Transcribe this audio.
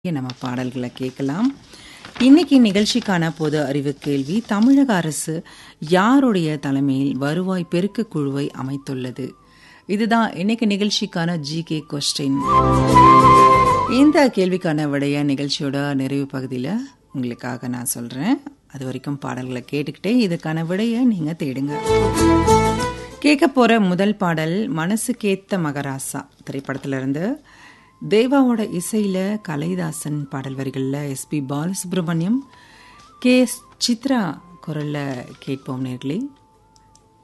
நம்ம பாடல்களை கேட்கலாம் இன்னைக்கு நிகழ்ச்சிக்கான பொது அறிவு கேள்வி தமிழக அரசு யாருடைய தலைமையில் வருவாய் பெருக்கு குழுவை அமைத்துள்ளது இதுதான் இன்னைக்கு நிகழ்ச்சிக்கான ஜி கே கொஸ்டின் இந்த கேள்விக்கான விடைய நிகழ்ச்சியோட நிறைவு பகுதியில் உங்களுக்காக நான் சொல்றேன் அது வரைக்கும் பாடல்களை கேட்டுக்கிட்டே இதுக்கான விடைய நீங்க தேடுங்க கேட்க போற முதல் பாடல் மனசுக்கேத்த மகராசா திரைப்படத்துல இருந்து தேவாவோட இசையில கலைதாசன் பாடல் வரிகளில் SP Balasubrahmanyam K S Chithra குரல்ல கேட்போம் நேர்களே